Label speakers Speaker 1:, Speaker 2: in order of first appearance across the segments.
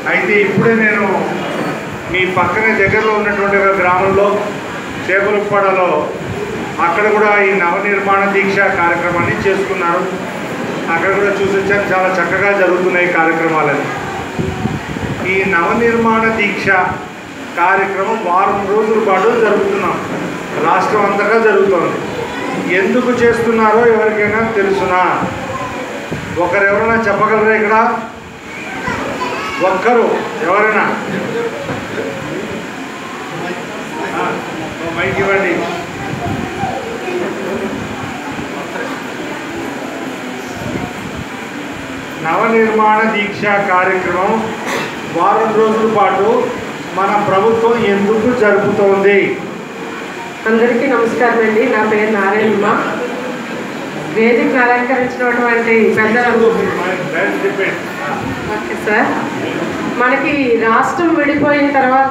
Speaker 1: అయితే ఇప్పుడే నేను మీ పక్కనే దగ్గరలో ఉన్నటువంటి ఒక గ్రామంలో చేపలపాడలో అక్కడ కూడా ఈ నవనిర్మాణ దీక్ష కార్యక్రమాన్ని చేసుకున్నారు అక్కడ కూడా చూసి వచ్చాను చాలా చక్కగా జరుగుతున్నాయి కార్యక్రమాలని ఈ నవనిర్మాణ దీక్ష కార్యక్రమం వారం రోజుల పాటు జరుపుతున్నాం రాష్ట్రం అంతటా జరుగుతోంది ఎందుకు చేస్తున్నారో ఎవరికైనా తెలుసునా ఒకరెవరైనా చెప్పగలరా ఇక్కడ ఒక్కరు ఎవరైనా ఆ, ఓ మైక్ ఇవ్వండి నవనిర్మాణ దీక్ష కార్యక్రమం వారం రోజుల పాటు మన ప్రభుత్వం ఎందుకు జరుపుతోంది
Speaker 2: అందరికీ నమస్కారం అండి నా పేరు నారాయణమ్మ వేదిక అలంకరించినటువంటి పెద్దలు ఓకే సార్ మనకి రాష్ట్రం విడిపోయిన తర్వాత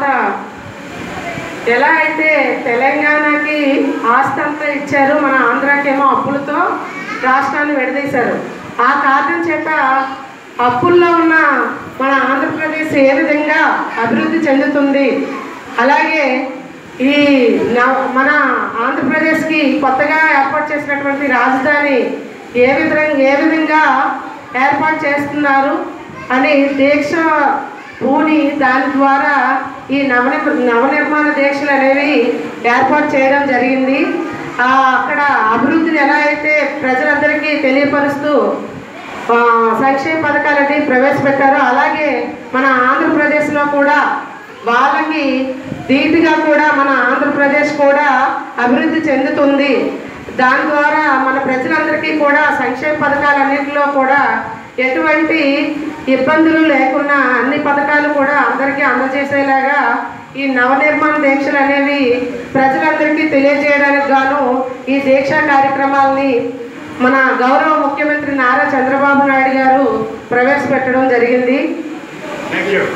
Speaker 2: ఎలా అయితే తెలంగాణకి ఆస్తి అంతా ఇచ్చారు మన ఆంధ్రాకేమో అప్పులతో రాష్ట్రాన్ని విడదీశారు ఆ కారణం చేత అప్పుల్లో ఉన్న మన ఆంధ్రప్రదేశ్ ఏ విధంగా అభివృద్ధి చెందుతుంది అలాగే ఈ నవ- మన ఆంధ్రప్రదేశ్కి కొత్తగా ఏర్పాటు చేసినటువంటి రాజధాని ఏ విధంగా ఏ విధంగా ఏర్పాటు చేస్తున్నారు అని దీక్ష పూని దాని ద్వారా ఈ నవని నవనిర్మాణ దీక్షలు అనేవి ఏర్పాటు చేయడం జరిగింది ఆ, అక్కడ అభివృద్ధిని ఎలా అయితే ప్రజలందరికీ తెలియపరుస్తూ ఆ, సంక్షేమ పథకాలన్నీ ప్రవేశపెట్టారో అలాగే మన ఆంధ్రప్రదేశ్లో కూడా వాళ్ళకి ధీటుగా కూడా మన ఆంధ్రప్రదేశ్ కూడా అభివృద్ధి చెందుతుంది దాని ద్వారా మన ప్రజలందరికీ కూడా సంక్షేమ పథకాలన్నింటిలో కూడా ఎటువంటి ఇబ్బందులు లేకుండా అన్ని పథకాలు కూడా అందరికీ అందజేసేలాగా ఈ నవనిర్మాణ దీక్షలు అనేవి ప్రజలందరికీ తెలియజేయడానికి గాను ఈ దీక్షా కార్యక్రమాలని మన గౌరవ ముఖ్యమంత్రి నారా చంద్రబాబు నాయుడు గారు ప్రవేశపెట్టడం జరిగింది
Speaker 1: థ్యాంక్ యూ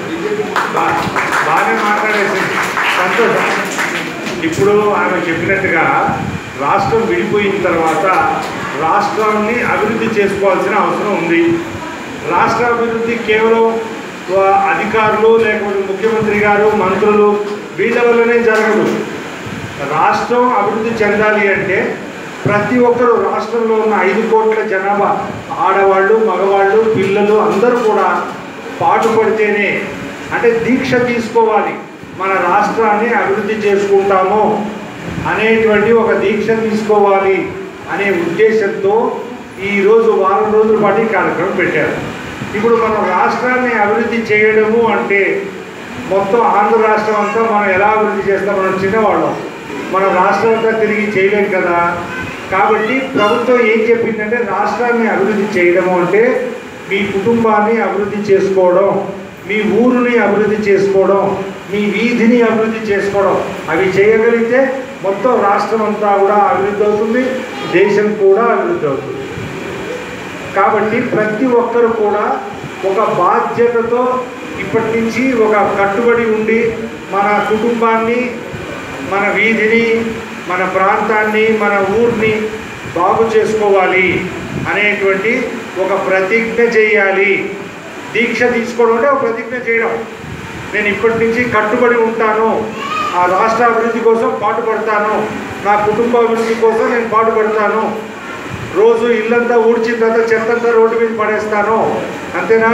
Speaker 1: బాగానే మాట్లాడేసి సంతోషం ఇప్పుడు ఆమె చెప్పినట్టుగా రాష్ట్రం విడిపోయిన తర్వాత రాష్ట్రాన్ని అభివృద్ధి చేసుకోవాల్సిన అవసరం ఉంది రాష్ట్ర అభివృద్ధి కేవలం ఆ, అధికారులు లేకపోతే ముఖ్యమంత్రి గారు మంత్రులు వీళ్ళ వల్లనే జరగదు రాష్ట్రం అభివృద్ధి చెందాలి అంటే ప్రతి ఒక్కరు రాష్ట్రంలో ఉన్న ఐదు కోట్ల జనాభా ఆడవాళ్ళు మగవాళ్ళు పిల్లలు అందరూ కూడా పాటుపడితేనే అంటే దీక్ష తీసుకోవాలి మన రాష్ట్రాన్ని అభివృద్ధి చేసుకుంటాము అనేటువంటి ఒక దీక్ష తీసుకోవాలి అనే ఉద్దేశంతో ఈరోజు వారం రోజుల పాటు ఈ కార్యక్రమం పెట్టారు ఇప్పుడు మనం రాష్ట్రాన్ని అభివృద్ధి చేయడము అంటే మొత్తం ఆంధ్ర రాష్ట్రం అంతా మనం ఎలా అభివృద్ధి చేస్తాం మనం చిన్నవాళ్ళం మన రాష్ట్రం అంతా తిరిగి చేయలేం కదా కాబట్టి ప్రభుత్వం ఏం చెప్పిందంటే రాష్ట్రాన్ని అభివృద్ధి చేయడము అంటే మీ కుటుంబాన్ని అభివృద్ధి చేసుకోవడం మీ ఊరుని అభివృద్ధి చేసుకోవడం మీ వీధిని అభివృద్ధి చేసుకోవడం అవి చేయగలిగితే మొత్తం రాష్ట్రం అంతా కూడా అభివృద్ధి అవుతుంది దేశం కూడా అభివృద్ధి అవుతుంది కాబట్టి ప్రతి ఒక్కరు కూడా ఒక బాధ్యతతో ఇప్పటి నుంచి ఒక కట్టుబడి ఉండి మన కుటుంబాన్ని మన వీధిని మన ప్రాంతాన్ని మన ఊరిని బాగు చేసుకోవాలి అనేటువంటి ఒక ప్రతిజ్ఞ చేయాలి దీక్ష తీసుకోవడం అంటే ఒక ప్రతిజ్ఞ చేయడం నేను ఇప్పటి నుంచి కట్టుబడి ఉంటాను ఆ రాష్ట్ర అభివృద్ధి కోసం పాటుపడతాను నా కుటుంబ అభివృద్ధి కోసం నేను పాటుపడతాను రోజు ఇల్లంతా ఊడ్చిన తర్వాత చెత్తంతా రోడ్డు మీద పడేస్తాను అంతేనా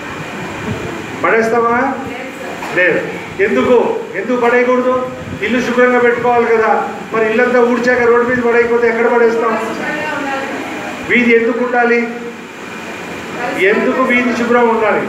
Speaker 1: పడేస్తామా లేదు ఎందుకు ఎందుకు పడేయకూడదు ఇల్లు శుభ్రంగా పెట్టుకోవాలి కదా మరి ఇల్లంతా ఊడ్చాక రోడ్డు మీద పడేయకపోతే ఎక్కడ పడేస్తాం వీధి ఎందుకు ఉండాలి ఎందుకు వీధి శుభ్రం ఉండాలి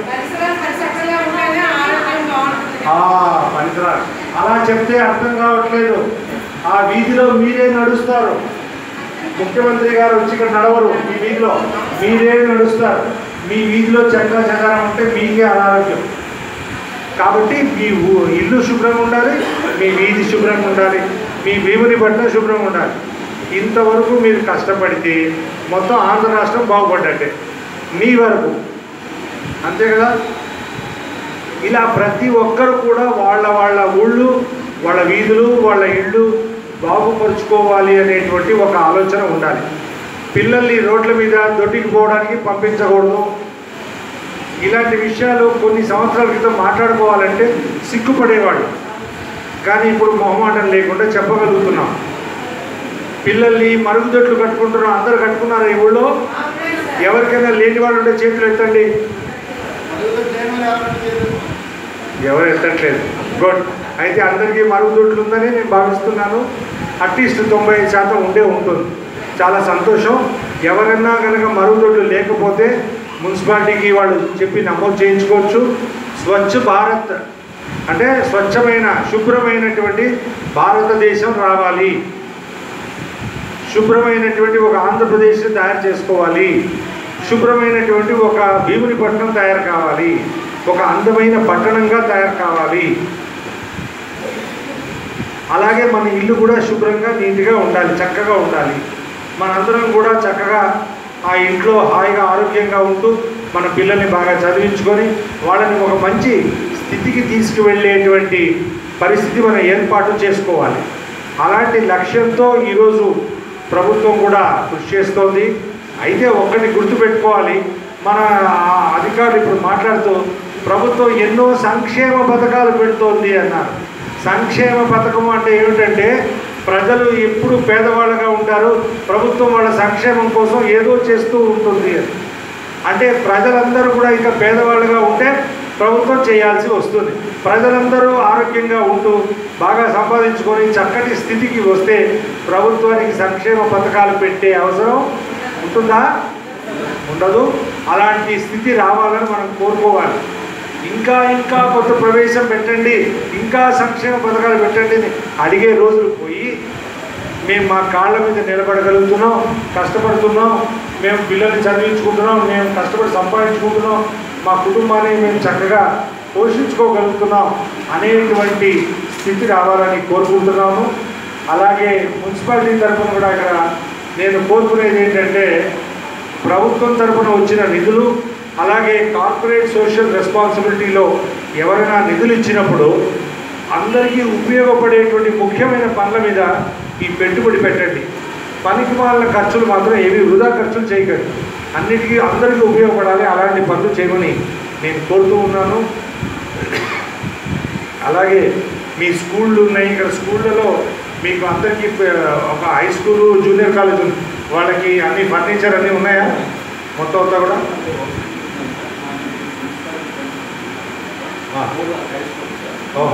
Speaker 1: ఆ, పనికిరాదు అలా చెప్తే అర్థం కావట్లేదు ఆ వీధిలో మీరే నడుస్తారు ముఖ్యమంత్రి గారు వచ్చి ఇక్కడ నడవరు మీ వీధిలో మీరే నడుస్తారు మీ వీధిలో చక్ర చకారం ఉంటే మీకే అనారోగ్యం కాబట్టి మీ ఊ- ఇల్లు శుభ్రంగా ఉండాలి మీ వీధి శుభ్రంగా ఉండాలి మీ భీముని బట్ట శుభ్రంగా ఉండాలి ఇంతవరకు మీరు కష్టపడితే మొత్తం ఆంధ్ర రాష్ట్రం బాగుపడ్డట్టే మీ వరకు అంతే కదా ఇలా ప్రతి ఒక్కరు కూడా వాళ్ళ వాళ్ళ ఊళ్ళు వాళ్ళ వీధులు వాళ్ళ ఇళ్ళు బాగుపరుచుకోవాలి అనేటువంటి ఒక ఆలోచన ఉండాలి పిల్లల్ని రోడ్ల మీద దొడ్డికి పోవడానికి పంపించకూడదు ఇలాంటి విషయాలు కొన్ని సంవత్సరాల క్రితం మాట్లాడుకోవాలంటే సిగ్గుపడేవాళ్ళు కానీ ఇప్పుడు మొహమాటం లేకుండా చెప్పగలుగుతున్నాం పిల్లల్ని మరుగుదొడ్లు కట్టుకుంటున్నాం అందరు కట్టుకున్నారు ఈ ఊళ్ళో ఎవరికైనా లేని వాళ్ళు ఉంటే చేతులు ఎత్తండి ఎవరు ఎత్తట్లేదు గుడ్ అయితే అందరికీ మరుగుదొడ్లు ఉందని నేను భావిస్తున్నాను అట్లీస్ట్ తొంభై శాతం ఉండే ఉంటుంది చాలా సంతోషం ఎవరైనా కనుక మరుగుదొడ్లు లేకపోతే మున్సిపాలిటీకి వాళ్ళు చెప్పి నమోదు చేయించుకోవచ్చు స్వచ్ఛ భారత్ అంటే స్వచ్ఛమైన శుభ్రమైనటువంటి భారతదేశం రావాలి శుభ్రమైనటువంటి ఒక ఆంధ్రప్రదేశ్ తయారు చేసుకోవాలి శుభ్రమైనటువంటి ఒక భీమునిపట్నం తయారు కావాలి ఒక అందమైన పట్టణంగా తయారు కావాలి అలాగే మన ఇల్లు కూడా శుభ్రంగా నీట్గా ఉండాలి చక్కగా ఉండాలి మనందరం కూడా చక్కగా ఆ ఇంట్లో హాయిగా ఆరోగ్యంగా ఉంటూ మన పిల్లల్ని బాగా చదివించుకొని వాళ్ళని ఒక మంచి స్థితికి తీసుకువెళ్ళేటువంటి పరిస్థితి మనం ఏర్పాటు చేసుకోవాలి అలాంటి లక్ష్యంతో ఈరోజు ప్రభుత్వం కూడా కృషి చేస్తోంది అయితే ఒక్కటి గుర్తుపెట్టుకోవాలి మన ఆ అధికారులు ఇప్పుడు మాట్లాడుతూ ప్రభుత్వం ఎన్నో సంక్షేమ పథకాలు పెడుతోంది అన్నారు సంక్షేమ పథకం అంటే ఏమిటంటే ప్రజలు ఎప్పుడు పేదవాళ్ళగా ఉంటారు ప్రభుత్వం వాళ్ళ సంక్షేమం కోసం ఏదో చేస్తూ ఉంటుంది అని అంటే ప్రజలందరూ కూడా ఇంకా పేదవాళ్ళుగా ఉంటే ప్రభుత్వం చేయాల్సి వస్తుంది ప్రజలందరూ ఆరోగ్యంగా ఉంటూ బాగా సంపాదించుకొని చక్కటి స్థితికి వస్తే ప్రభుత్వానికి సంక్షేమ పథకాలు పెట్టే అవసరం ఉంటుందా ఉండదు అలాంటి స్థితి రావాలని మనం కోరుకోవాలి ఇంకా ఇంకా కొత్త ప్రవేశం పెట్టండి ఇంకా సంక్షేమ పథకాలు పెట్టండి అని అడిగే రోజులు పోయి మేము మా కాళ్ళ మీద నిలబడగలుగుతున్నాం కష్టపడుతున్నాం మేము పిల్లల్ని చదివించుకుంటున్నాం మేము కష్టపడి సంపాదించుకుంటున్నాం మా కుటుంబాన్ని మేము చక్కగా పోషించుకోగలుగుతున్నాం అనేటువంటి స్థితి రావాలని కోరుకుంటున్నాము అలాగే మున్సిపాలిటీ తరఫున కూడా ఇక్కడ నేను కోరుకునేది ఏంటంటే ప్రభుత్వం తరఫున వచ్చిన నిధులు అలాగే కార్పొరేట్ సోషల్ రెస్పాన్సిబిలిటీలో ఎవరైనా నిధులు ఇచ్చినప్పుడు అందరికీ ఉపయోగపడేటువంటి ముఖ్యమైన పనుల మీద ఈ పెట్టుబడి పెట్టండి పనికి మాలిన ఖర్చులు మాత్రం ఏవి వృధా ఖర్చులు చేయకండి అన్నిటికీ అందరికీ ఉపయోగపడాలి అలాంటి పనులు చేయమని నేను కోరుతూ ఉన్నాను అలాగే మీ స్కూళ్ళు ఉన్నాయి ఇక్కడ స్కూళ్ళలో మీకు అందరికీ ప- ఒక హై స్కూలు జూనియర్ కాలేజ్ ఉంది వాళ్ళకి అన్ని ఫర్నిచర్ అన్నీ ఉన్నాయా మొత్తం అంతా కూడా ఆ, ఓహో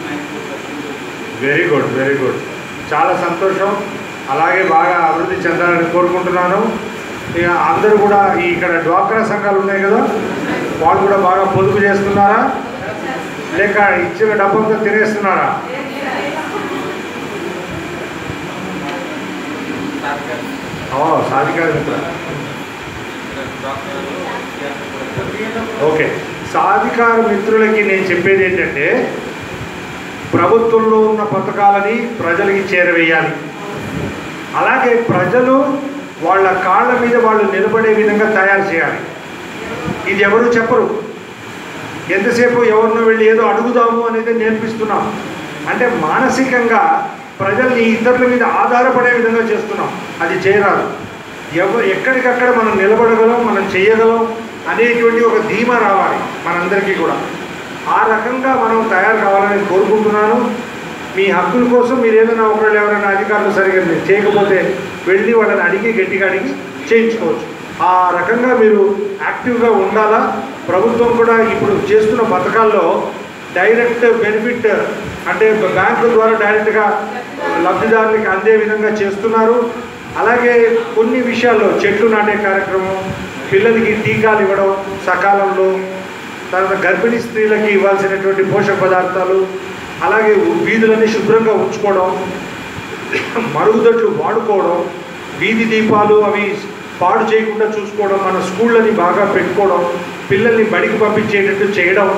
Speaker 1: వెరీ గుడ్ వెరీ గుడ్ చాలా సంతోషం అలాగే బాగా అభివృద్ధి చెందాలని కోరుకుంటున్నాను ఇక అందరూ కూడా ఈ ఇక్కడ డ్వాక్రా సంఘాలు ఉన్నాయి కదా వాళ్ళు కూడా బాగా పొదుపు చేస్తున్నారా లేక ఇచ్చిన డబ్బంతా తినేస్తున్నారా ఓ సాధికార మిత్ర ఓకే సాధికార మిత్రులకి నేను చెప్పేది ఏంటంటే ప్రభుత్వంలో ఉన్న పథకాలని ప్రజలకి చేరవేయాలి అలాగే ప్రజలు వాళ్ళ కాళ్ళ మీద వాళ్ళు నిలబడే విధంగా తయారు చేయాలి ఇది ఎవరు చెప్పరు ఎంతసేపు ఎవరినో వెళ్ళి ఏదో అడుగుదాము అనేది నేర్పిస్తున్నాం అంటే మానసికంగా ప్రజల్ని ఇతరుల మీద ఆధారపడే విధంగా చేస్తున్నాం అది చేయరాదు ఎవ ఎక్కడికక్కడ మనం నిలబడగలం మనం చేయగలం అనేటువంటి ఒక ధీమా రావాలి మనందరికీ కూడా ఆ రకంగా మనం తయారు కావాలని కోరుకుంటున్నాను మీ హక్కుల కోసం మీరు ఏదైనా ఒకళ్ళు ఎవరైనా అధికారులు సరిగ్గా చేయకపోతే వెళ్ళి వాళ్ళని అడిగి గట్టిగా అడిగి చేయించుకోవచ్చు ఆ రకంగా మీరు యాక్టివ్గా ఉండాలా ప్రభుత్వం కూడా ఇప్పుడు చేస్తున్న పథకాల్లో డైరెక్ట్ బెనిఫిట్ అంటే బ్యాంకు ద్వారా డైరెక్ట్గా లబ్ధిదారులకి అందే విధంగా చేస్తున్నారు అలాగే కొన్ని విషయాల్లో చెట్లు నాటే కార్యక్రమం పిల్లలకి టీకాలు ఇవ్వడం సకాలంలో తర్వాత గర్భిణీ స్త్రీలకి ఇవ్వాల్సినటువంటి పోషక పదార్థాలు అలాగే వీధులన్నీ శుభ్రంగా ఉంచుకోవడం మరుగుదొడ్లు వాడుకోవడం వీధి దీపాలు అవి పాడు చేయకుండా చూసుకోవడం మన స్కూళ్ళని బాగా పెట్టుకోవడం పిల్లల్ని బడికి పంపించేటట్టు చేయడం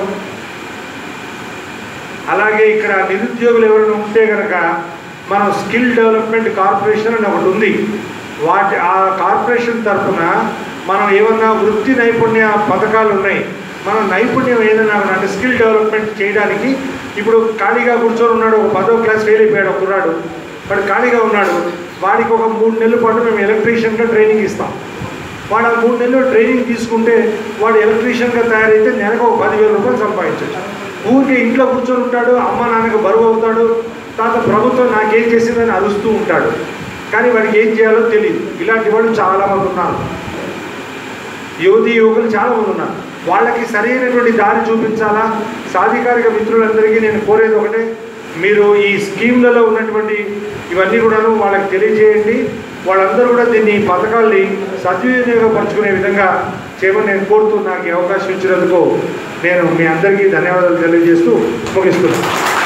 Speaker 1: అలాగే ఇక్కడ నిరుద్యోగులు ఎవరైనా ఉంటే కనుక మనం స్కిల్ డెవలప్మెంట్ కార్పొరేషన్ అని ఒకటి ఉంది వాటి ఆ కార్పొరేషన్ తరఫున మనం ఏమన్నా వృత్తి నైపుణ్య పథకాలు ఉన్నాయి మనం నైపుణ్యం ఏదైనా కూడా అంటే స్కిల్ డెవలప్మెంట్ చేయడానికి ఇప్పుడు ఖాళీగా కూర్చొని ఉన్నాడు ఒక పదో క్లాస్ ఫెయిల్ అయిపోయాడు ఒక కుర్రాడు వాడు ఖాళీగా ఉన్నాడు వాడికి ఒక మూడు నెలల పాటు మేము ఎలక్ట్రీషియన్గా ట్రైనింగ్ ఇస్తాం
Speaker 3: వాడు ఆ మూడు నెలలు ట్రైనింగ్ తీసుకుంటే వాడు ఎలక్ట్రీషియన్గా తయారైతే నెలకు ఒక పదివేల రూపాయలు సంపాదించవచ్చు ఊరికి ఇంట్లో కూర్చొని ఉంటాడు అమ్మ నాన్నకు బరువు అవుతాడు తర్వాత ప్రభుత్వం నాకేం చేసిందని అరుస్తూ ఉంటాడు కానీ వాడికి ఏం చేయాలో తెలియదు ఇలాంటి వాళ్ళు చాలామంది ఉన్నారు యువతి యువకులు చాలా మంది ఉన్నారు వాళ్ళకి సరైనటువంటి దారి చూపించాలా సాధికారిక మిత్రులందరికీ నేను కోరేది ఒకటే మీరు ఈ స్కీమ్లలో ఉన్నటువంటి ఇవన్నీ కూడాను వాళ్ళకి తెలియజేయండి వాళ్ళందరూ కూడా దీన్ని ఈ పథకాల్ని సద్వినియోగపరచుకునే విధంగా చేయమని నేను కోరుతూ నాకు ఈ అవకాశం ఇచ్చినందుకు నేను మీ అందరికీ ధన్యవాదాలు తెలియజేస్తూ ముగిస్తున్నాను